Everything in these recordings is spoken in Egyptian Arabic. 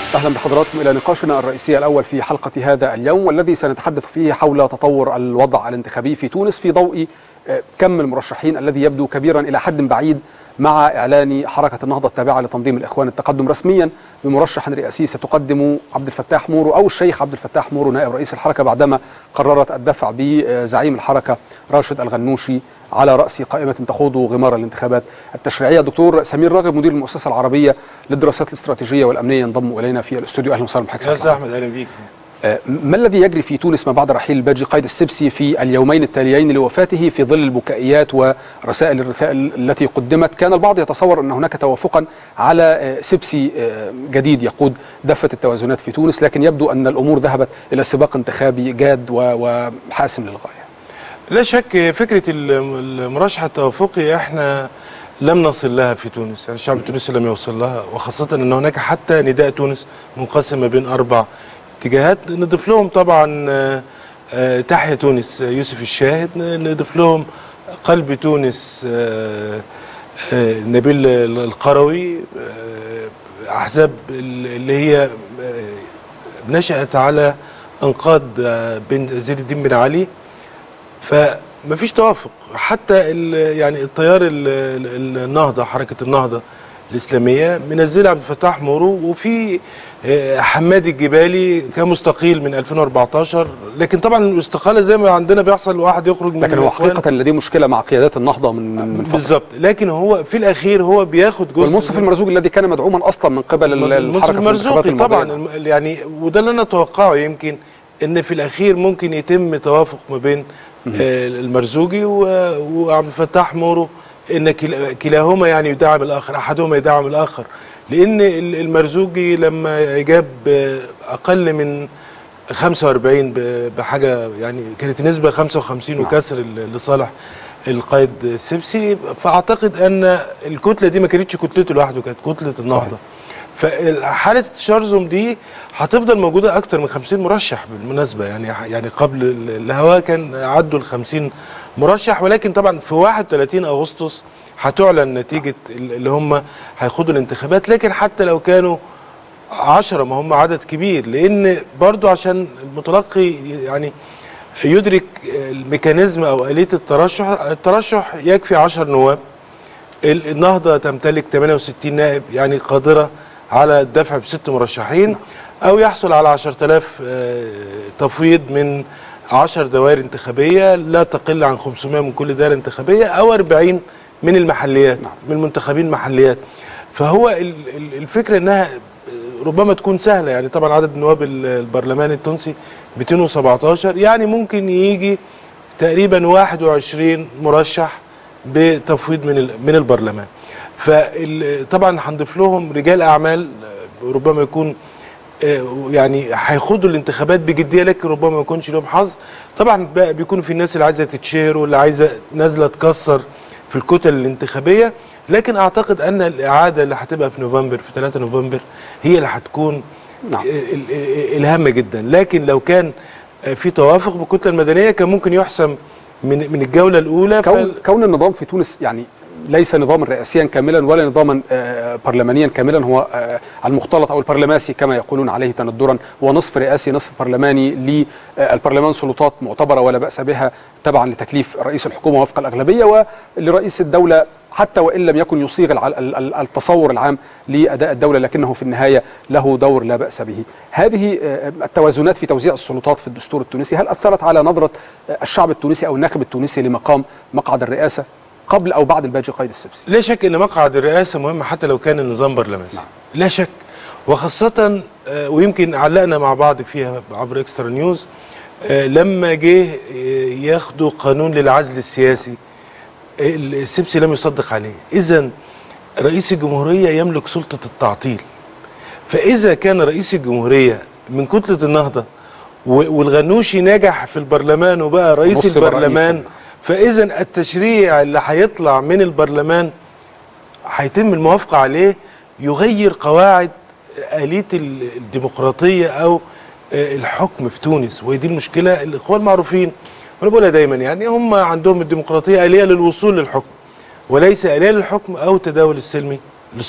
اهلا بحضراتكم الى نقاشنا الرئيسي الاول في حلقه هذا اليوم والذي سنتحدث فيه حول تطور الوضع الانتخابي في تونس في ضوء كم المرشحين الذي يبدو كبيرا الى حد بعيد مع اعلان حركه النهضه التابعه لتنظيم الاخوان التقدم رسميا بمرشح رئاسي ستقدم عبد الفتاح مورو او الشيخ عبد الفتاح مورو نائب رئيس الحركه بعدما قررت الدفع بزعيم الحركه راشد الغنوشي على راس قائمه تخوض غمار الانتخابات التشريعيه دكتور سمير راغب مدير المؤسسه العربيه للدراسات الاستراتيجيه والامنيه ينضم الينا في الاستوديو اهلا وسهلا بحضرتك استاذ احمد اهلا بيك ما الذي يجري في تونس ما بعد رحيل الباجي قائد السبسي في اليومين التاليين لوفاته في ظل البكائيات ورسائل الرسائل التي قدمت كان البعض يتصور ان هناك توافقا على سبسي جديد يقود دفه التوازنات في تونس لكن يبدو ان الامور ذهبت الى سباق انتخابي جاد وحاسم للغايه لا شك فكره المرشح التوافقي احنا لم نصل لها في تونس يعني الشعب التونسي لم يوصل لها وخاصه ان هناك حتى نداء تونس منقسم ما بين اربع اتجاهات نضيف لهم طبعا تحيا تونس يوسف الشاهد نضيف لهم قلب تونس نبيل القروي احزاب اللي هي نشأت على انقاذ بن زيد الدين بن علي فما فيش توافق حتى يعني التيار النهضه حركه النهضه الاسلاميه منزله عبد الفتاح مورو وفي حماد الجبالي كان مستقيل من 2014 لكن طبعا الاستقاله زي ما عندنا بيحصل واحد يخرج من لكن هو حقيقه لديه مشكله مع قيادات النهضه من من فتره بالظبط لكن هو في الاخير هو بياخد جزء والمنصف المرزوقي الذي كان مدعوما اصلا من قبل الحركه المرزوقي طبعا يعني وده اللي انا اتوقعه يمكن ان في الاخير ممكن يتم توافق ما بين المرزوقي وعبد الفتاح مورو ان كلاهما يعني يدعم الاخر احدهما يدعم الاخر لان المرزوقي لما جاب اقل من 45 بحاجه يعني كانت نسبه 55 وكسر لصالح القائد السبسي فاعتقد ان الكتله دي ما كانتش كتلته لوحده كانت كتله النهضه فحاله التشرذم دي هتفضل موجوده اكتر من 50 مرشح بالمناسبه يعني يعني قبل الهواء كان عدوا ال 50 مرشح ولكن طبعا في 31 اغسطس هتعلن نتيجه اللي هم هيخوضوا الانتخابات لكن حتى لو كانوا 10 ما هم عدد كبير لان برضو عشان المتلقي يعني يدرك الميكانيزم او اليه الترشح الترشح يكفي 10 نواب النهضه تمتلك 68 نائب يعني قادره على الدفع بست مرشحين او يحصل على 10000 تفويض من 10 دوائر انتخابيه لا تقل عن 500 من كل دائره انتخابيه او 40 من المحليات نعم. من المنتخبين محليات فهو الفكره انها ربما تكون سهله يعني طبعا عدد نواب البرلمان التونسي 217 يعني ممكن يجي تقريبا 21 مرشح بتفويض من من البرلمان فطبعا هنضيف لهم رجال اعمال ربما يكون يعني هيخوضوا الانتخابات بجديه لكن ربما ما يكونش لهم حظ طبعا بيكون في الناس اللي عايزه تتشهر واللي عايزه نازله تكسر في الكتل الانتخابيه لكن اعتقد ان الاعاده اللي هتبقى في نوفمبر في 3 نوفمبر هي اللي هتكون نعم. الهامه جدا لكن لو كان في توافق بالكتله المدنيه كان ممكن يحسم من من الجوله الاولى كون, كون النظام في تونس يعني ليس نظاما رئاسيا كاملا ولا نظاما برلمانيا كاملا هو المختلط او البرلماسي كما يقولون عليه تندرا هو نصف رئاسي نصف برلماني للبرلمان سلطات معتبره ولا باس بها تبعا لتكليف رئيس الحكومه وفق الاغلبيه ولرئيس الدوله حتى وان لم يكن يصيغ التصور العام لاداء الدوله لكنه في النهايه له دور لا باس به. هذه التوازنات في توزيع السلطات في الدستور التونسي هل اثرت على نظره الشعب التونسي او الناخب التونسي لمقام مقعد الرئاسه قبل او بعد الباجي قائد السبسي؟ لا شك ان مقعد الرئاسه مهم حتى لو كان النظام برلماني. نعم. لا شك وخاصه ويمكن علقنا مع بعض فيها عبر اكسترا نيوز لما جه ياخدوا قانون للعزل السياسي السبسي لم يصدق عليه اذا رئيس الجمهوريه يملك سلطه التعطيل فاذا كان رئيس الجمهوريه من كتله النهضه والغنوشي نجح في البرلمان وبقى رئيس البرلمان فاذا التشريع اللي هيطلع من البرلمان هيتم الموافقه عليه يغير قواعد اليه الديمقراطيه او الحكم في تونس وهي دي المشكله الاخوان معروفين وانا بقولها دايما يعني هم عندهم الديمقراطيه اليه للوصول للحكم وليس اليه للحكم او التداول السلمي للسلطه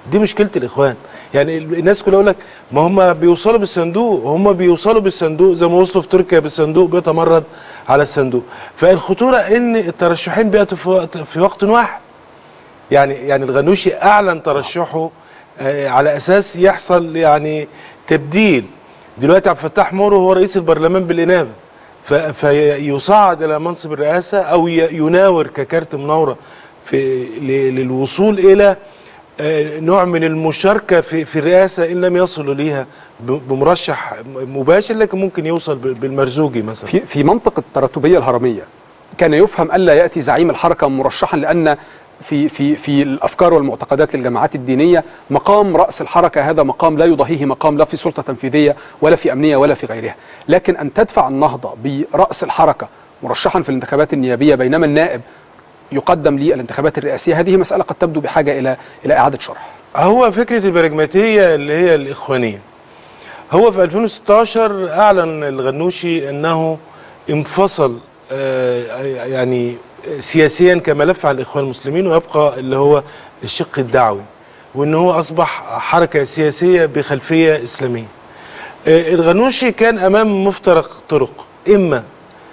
دي مشكله الاخوان يعني الناس كلها يقول لك ما هم بيوصلوا بالصندوق هم بيوصلوا بالصندوق زي ما وصلوا في تركيا بالصندوق بيتمرد على الصندوق فالخطوره ان الترشحين بياتوا في وقت في وقت واحد يعني يعني الغنوشي اعلن ترشحه آه، على اساس يحصل يعني تبديل دلوقتي عبد الفتاح مورو هو رئيس البرلمان بالانابه ف- فيصعد الى منصب الرئاسه او ي- يناور ككارت مناوره في ل- للوصول الى آه، نوع من المشاركه في في الرئاسه ان لم يصلوا ليها ب- بمرشح مباشر لكن ممكن يوصل ب- بالمرزوجي مثلا في في منطق التراتبيه الهرميه كان يفهم الا ياتي زعيم الحركه مرشحا لان في في في الافكار والمعتقدات للجماعات الدينيه مقام راس الحركه هذا مقام لا يضاهيه مقام لا في سلطه تنفيذيه ولا في امنيه ولا في غيرها، لكن ان تدفع النهضه براس الحركه مرشحا في الانتخابات النيابيه بينما النائب يقدم للانتخابات الرئاسيه هذه مساله قد تبدو بحاجه الى الى اعاده شرح. هو فكرة البراجماتية اللي هي الإخوانية هو في 2016 أعلن الغنوشي أنه انفصل آه، يعني سياسيا كملف على الإخوان المسلمين ويبقى اللي هو الشق الدعوي وأنه هو أصبح حركة سياسية بخلفية إسلامية آه، الغنوشي كان أمام مفترق طرق إما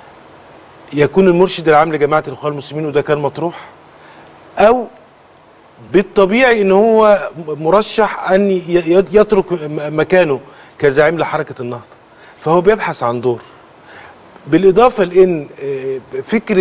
يكون المرشد العام لجماعة الإخوان المسلمين وده كان مطروح أو بالطبيعي ان هو مرشح ان ي- ي- يترك م- مكانه كزعيم لحركه النهضه فهو بيبحث عن دور بالاضافه لان آه، فكره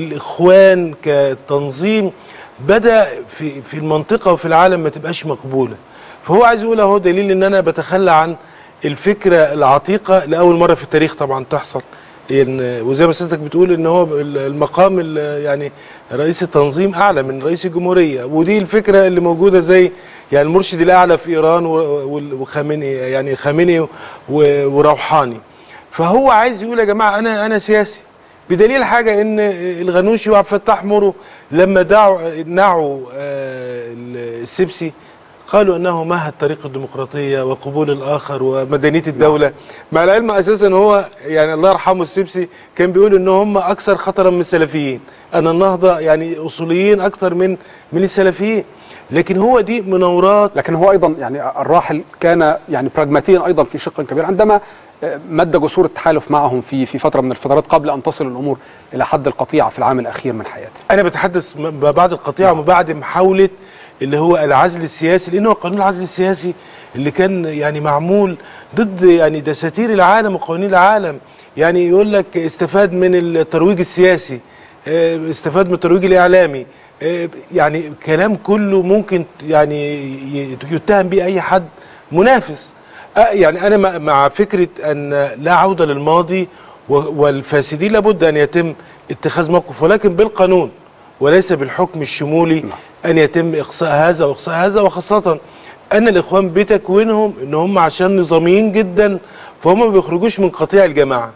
الاخوان كتنظيم بدا في في المنطقه وفي العالم ما تبقاش مقبوله فهو عايز يقول اهو دليل ان انا بتخلى عن الفكره العتيقه لاول مره في التاريخ طبعا تحصل إن وزي ما سيادتك بتقول ان هو المقام ال- يعني رئيس التنظيم اعلى من رئيس الجمهوريه ودي الفكره اللي موجوده زي يعني المرشد الاعلى في ايران و- وال- وخامنئي يعني خامنئي و- وروحاني فهو عايز يقول يا جماعه انا انا سياسي بدليل حاجه ان الغنوشي وعبد الفتاح مورو لما دعوا نعوا آه، السبسي قالوا انه مهد طريق الديمقراطيه وقبول الاخر ومدنيه الدوله مع العلم اساسا هو يعني الله يرحمه السبسي كان بيقول ان هم اكثر خطرا من السلفيين ان النهضه يعني اصوليين اكثر من من السلفيين لكن هو دي مناورات لكن هو ايضا يعني الراحل كان يعني براجماتيا ايضا في شق كبير عندما آه، مد جسور التحالف معهم في في فتره من الفترات قبل ان تصل الامور الى حد القطيعه في العام الاخير من حياته. انا بتحدث م- ما بعد القطيعه وما بعد محاوله اللي هو العزل السياسي لانه قانون العزل السياسي اللي كان يعني معمول ضد يعني دساتير العالم وقوانين العالم يعني يقول لك استفاد من الترويج السياسي آه، استفاد من الترويج الاعلامي آه، يعني كلام كله ممكن يعني ي- يتهم به اي حد منافس آه، يعني انا مع- مع فكره ان لا عوده للماضي و- والفاسدين لابد ان يتم اتخاذ موقف ولكن بالقانون وليس بالحكم الشمولي ان يتم اقصاء هذا واقصاء هذا وخاصه ان الاخوان بتكوينهم ان هم عشان نظاميين جدا فهم ما بيخرجوش من قطيع الجماعه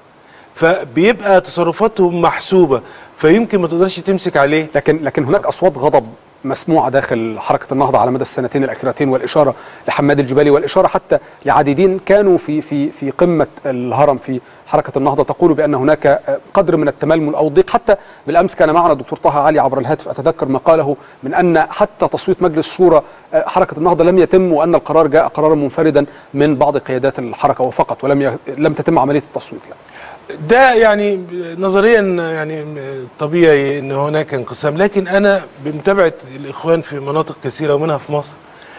فبيبقى تصرفاتهم محسوبه فيمكن ما تقدرش تمسك عليه لكن لكن هناك اصوات غضب مسموعه داخل حركه النهضه على مدى السنتين الاخيرتين والاشاره لحماد الجبالي والاشاره حتى لعديدين كانوا في في في قمه الهرم في حركه النهضه تقول بان هناك آه، قدر من التململ او الضيق حتى بالامس كان معنا الدكتور طه علي عبر الهاتف اتذكر ما قاله من ان حتى تصويت مجلس شورى آه، حركه النهضه لم يتم وان القرار جاء قرارا منفردا من بعض قيادات الحركه وفقط ولم ي... لم تتم عمليه التصويت لا. ده يعني نظريا يعني طبيعي ان هناك انقسام لكن انا بمتابعه الاخوان في مناطق كثيره ومنها في مصر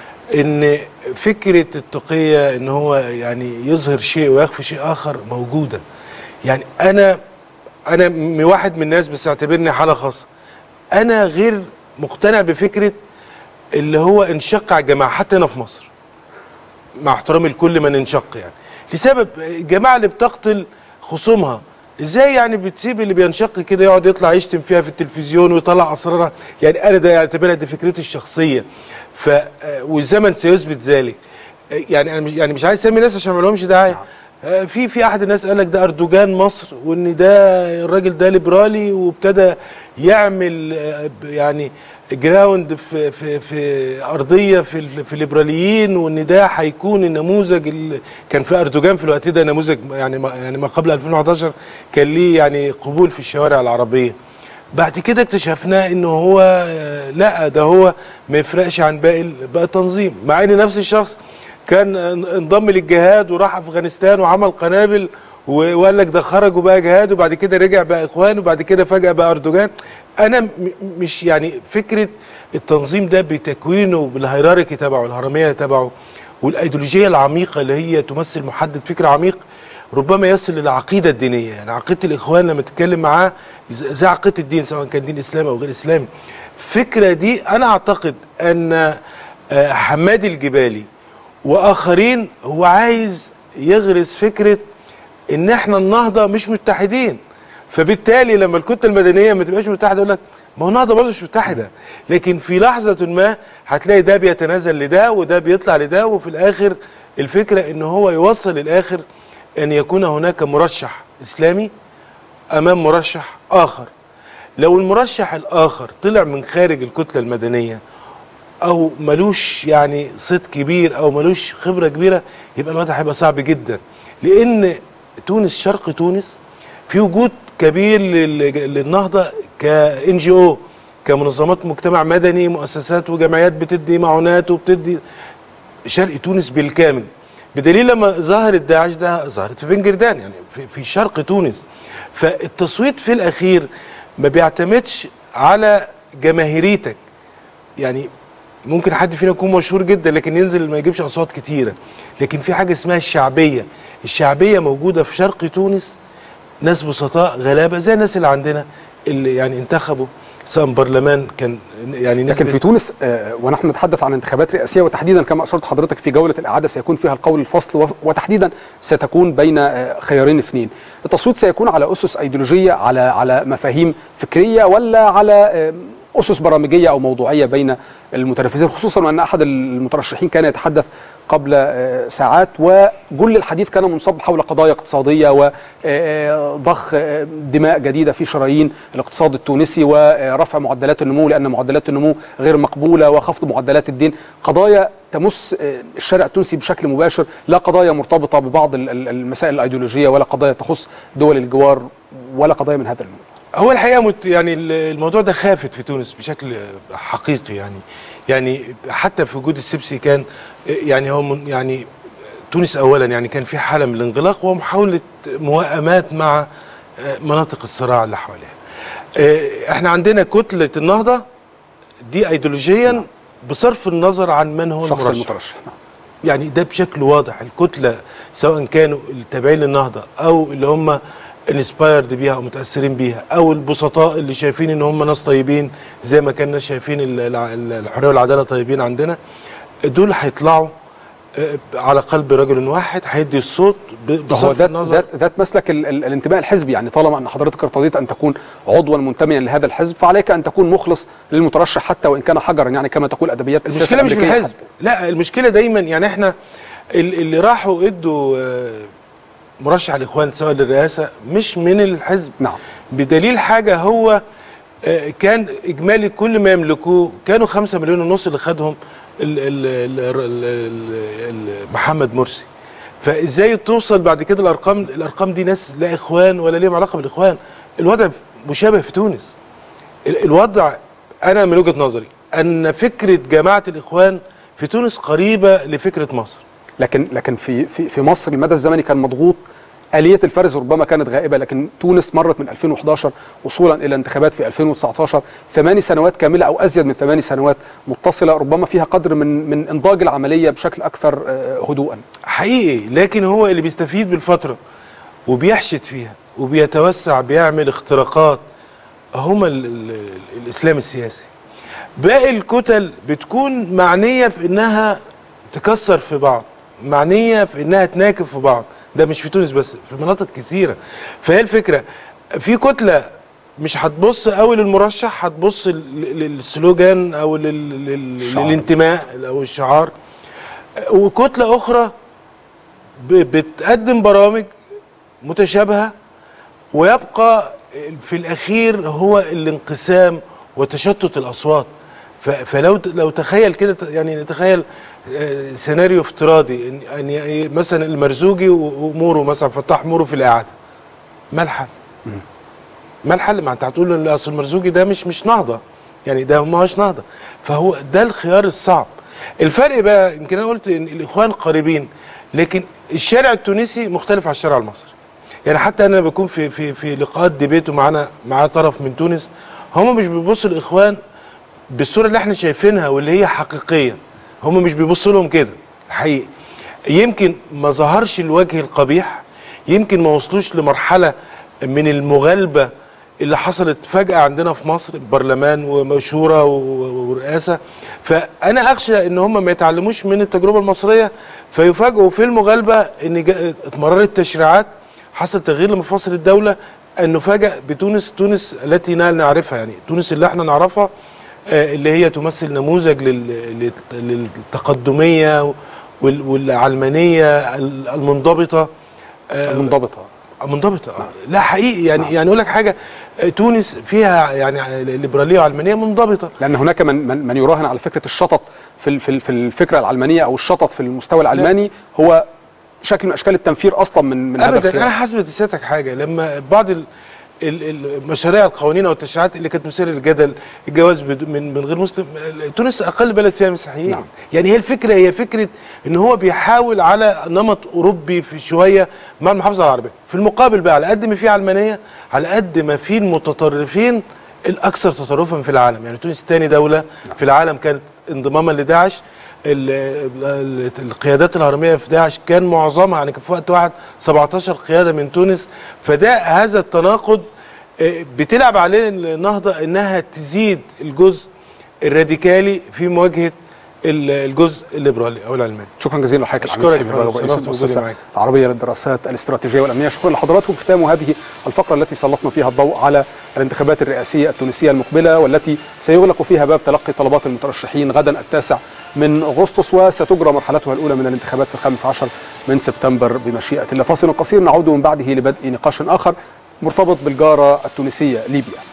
ان فكره التقيه ان هو يعني يظهر شيء ويخفي شيء اخر موجوده يعني انا انا م- واحد من الناس بس اعتبرني حاله خاصه انا غير مقتنع بفكره اللي هو انشق على الجماعه حتى هنا في مصر مع احترامي لكل من انشق يعني لسبب الجماعه اللي بتقتل خصومها ازاي يعني بتسيب اللي بينشق كده يقعد يطلع يشتم فيها في التلفزيون ويطلع اسرارها يعني انا ده اعتبرها دي فكرتي الشخصيه ف آه، والزمن سيثبت ذلك آه، يعني انا مش يعني مش عايز اسمي ناس عشان ما لهمش دعايه آه، في في احد الناس قال لك ده اردوغان مصر وان ده الراجل ده ليبرالي وابتدى يعمل آه، ب- يعني جراوند في في في ارضيه في ال- في الليبراليين وان ده هيكون النموذج ال- كان في اردوغان في الوقت ده نموذج يعني ما يعني ما قبل 2011 كان ليه يعني قبول في الشوارع العربيه بعد كده اكتشفنا انه هو آه، لا ده هو ما يفرقش عن باقي ال- باقي التنظيم مع ان نفس الشخص كان ان- انضم للجهاد وراح افغانستان وعمل قنابل و- وقال لك ده خرج وبقى جهاد وبعد كده رجع بقى اخوان وبعد كده فجاه بقى اردوغان انا م- مش يعني فكره التنظيم ده بتكوينه بالهيراركي تبعه الهرميه تبعه والايديولوجيه العميقه اللي هي تمثل محدد فكر عميق ربما يصل للعقيده الدينيه يعني عقيده الاخوان لما تتكلم معاه ز- زي عقيده الدين سواء كان دين اسلامي او غير اسلامي الفكره دي انا اعتقد ان آه، حماد الجبالي واخرين هو عايز يغرس فكره ان احنا النهضه مش متحدين فبالتالي لما الكتله المدنيه ما تبقاش متحده يقول لك ما هو النهضه برضه مش متحده لكن في لحظه ما هتلاقي ده بيتنازل لده وده بيطلع لده وفي الاخر الفكره ان هو يوصل للاخر ان يكون هناك مرشح اسلامي امام مرشح اخر لو المرشح الاخر طلع من خارج الكتله المدنيه او ملوش يعني صيت كبير او ملوش خبره كبيره يبقى الوضع هيبقى صعب جدا لان تونس شرق تونس في وجود كبير لل- للنهضه كان جي او كمنظمات مجتمع مدني مؤسسات وجمعيات بتدي معونات وبتدي شرق تونس بالكامل بدليل لما ظهر الداعش ده ظهرت في بن جردان يعني في, في شرق تونس فالتصويت في الاخير ما بيعتمدش على جماهيريتك يعني ممكن حد فينا يكون مشهور جدا لكن ينزل ما يجيبش اصوات كتيره لكن في حاجه اسمها الشعبيه الشعبيه موجوده في شرق تونس ناس بسطاء غلابه زي الناس اللي عندنا اللي يعني انتخبوا سواء برلمان كان يعني لكن نسبة- في تونس آه، ونحن نتحدث عن انتخابات رئاسيه وتحديدا كما اشرت حضرتك في جوله الاعاده سيكون فيها القول الفصل و- وتحديدا ستكون بين آه، خيارين اثنين التصويت سيكون على اسس ايديولوجيه على على مفاهيم فكريه ولا على آه، اسس برامجيه او موضوعيه بين المتنافسين خصوصا وان احد المترشحين كان يتحدث قبل آه، ساعات وجل الحديث كان منصب حول قضايا اقتصاديه وضخ دماء جديده في شرايين الاقتصاد التونسي ورفع معدلات النمو لان معدلات النمو غير مقبوله وخفض معدلات الدين قضايا تمس آه، الشارع التونسي بشكل مباشر لا قضايا مرتبطه ببعض ال- ال- المسائل الايديولوجيه ولا قضايا تخص دول الجوار ولا قضايا من هذا النوع هو الحقيقه مت يعني ال- الموضوع ده خافت في تونس بشكل حقيقي يعني يعني حتى في وجود السبسي كان يعني هو من يعني تونس اولا يعني كان في حاله من الانغلاق ومحاوله موائمات مع مناطق الصراع اللي حواليها. احنا عندنا كتله النهضه دي ايديولوجيا بصرف النظر عن من هو شخص المرشح المترشح نعم. يعني ده بشكل واضح الكتله سواء كانوا التابعين للنهضه او اللي هم انسبايرد بيها او متاثرين بيها او البسطاء اللي شايفين ان هم ناس طيبين زي ما كان الناس شايفين ال- الع- الحريه والعداله طيبين عندنا دول هيطلعوا آه، على قلب رجل واحد هيدي الصوت ب- هو بصرف ذات النظر ذات ذات مسلك ال ال الانتماء الحزبي يعني طالما ان حضرتك ارتضيت ان تكون عضوا منتميا لهذا الحزب فعليك ان تكون مخلص للمترشح حتى وان كان حجرا يعني كما تقول ادبيات السياسه المشكله مش في الأمريكية الحزب لا المشكله دايما يعني احنا ال- اللي راحوا ادوا آه، مرشح الاخوان سواء للرئاسه مش من الحزب نعم بدليل حاجه هو آه، كان اجمالي كل ما يملكوه كانوا خمسة مليون ونص اللي خدهم ال ال ال ال ال ال محمد مرسي فازاي توصل بعد كده الارقام الارقام دي ناس لا اخوان ولا ليهم علاقه بالاخوان الوضع مشابه في تونس ال- الوضع انا من وجهه نظري ان فكره جماعه الاخوان في تونس قريبه لفكره مصر لكن لكن في في في مصر المدى الزمني كان مضغوط آلية الفرز ربما كانت غائبة لكن تونس مرت من 2011 وصولا إلى انتخابات في 2019 ثماني سنوات كاملة أو أزيد من ثماني سنوات متصلة ربما فيها قدر من من إنضاج العملية بشكل أكثر آه، هدوءا حقيقي لكن هو اللي بيستفيد بالفتره وبيحشد فيها وبيتوسع بيعمل اختراقات هما ال ال الاسلام السياسي باقي الكتل بتكون معنيه في انها تكسر في بعض معنيه في انها تناكب في بعض ده مش في تونس بس في مناطق كثيره فهي الفكره في كتله مش هتبص قوي للمرشح هتبص لل- للسلوجان او لل- لل- الشعار. للانتماء او الشعار وكتله اخرى ب- بتقدم برامج متشابهه ويبقى في الاخير هو الانقسام وتشتت الاصوات ف- فلو ت- لو تخيل كده ت- يعني نتخيل آه، سيناريو افتراضي ان ان ي- مثلا المرزوجي و- ومورو مثلا فتح مورو في الاعاده ما الحل؟ ما الحل ما انت هتقول ان اصل المرزوقي ده مش مش نهضه يعني ده ما هوش نهضه فهو ده الخيار الصعب الفرق بقى يمكن انا قلت ان الاخوان قريبين لكن الشارع التونسي مختلف عن الشارع المصري يعني حتى انا بكون في في في لقاءات ديبيت ومعانا معاه طرف من تونس هم مش بيبصوا الاخوان بالصوره اللي احنا شايفينها واللي هي حقيقيه هم مش بيبصوا لهم كده حقيقي يمكن ما ظهرش الوجه القبيح يمكن ما وصلوش لمرحله من المغالبه اللي حصلت فجاه عندنا في مصر برلمان وشورى و- ورئاسه فانا اخشى ان هم ما يتعلموش من التجربه المصريه فيفاجئوا في المغالبه ان جا- اتمررت تشريعات حصل تغيير لمفاصل الدوله ان نفاجئ بتونس تونس التي نا- نعرفها يعني تونس اللي احنا نعرفها آه، اللي هي تمثل نموذج لل- لل- للتقدميه وال- والعلمانيه ال- المنضبطه آه، المنضبطه منضبطه آه. لا حقيقي يعني يعني اقول لك حاجه آه، تونس فيها يعني ليبراليه وعلمانيه منضبطه لان هناك من من, من يراهن على فكره الشطط في ال- في ال- في الفكره العلمانيه او الشطط في المستوى العلماني هو شكل من اشكال التنفير اصلا من من هذا ابدا الخيار انا حاسب لسيادتك حاجه لما بعض ال- ال- المشاريع القوانين او التشريعات اللي كانت مثيره للجدل الجواز بد- من من غير مسلم تونس اقل بلد فيها مسيحيين نعم. يعني هي الفكره هي فكره ان هو بيحاول على نمط اوروبي في شويه مع المحافظه العربيه في المقابل بقى على قد ما في علمانيه على قد ما في المتطرفين الاكثر تطرفا في العالم يعني تونس ثاني دوله في العالم كانت انضماما لداعش ال- ال- القيادات الهرميه في داعش كان معظمها يعني كان في وقت واحد 17 قياده من تونس فده هذا التناقض آه، بتلعب عليه النهضه انها تزيد الجزء الراديكالي في مواجهه ال- الجزء الليبرالي او العلماني شكرا جزيلا لحضرتك أشكرك العميد سامي يا فندم. البلوي، رئيس شرفت المؤسسه بوجودي معاك. العربيه للدراسات الاستراتيجيه والامنيه شكرا لحضراتكم ختام هذه الفقره التي سلطنا فيها الضوء على الانتخابات الرئاسيه التونسيه المقبله والتي سيغلق فيها باب تلقي طلبات المترشحين غدا التاسع من اغسطس وستجرى مرحلتها الاولى من الانتخابات في الخامس عشر من سبتمبر بمشيئه الله فاصل قصير نعود من بعده لبدء نقاش اخر مرتبط بالجاره التونسيه ليبيا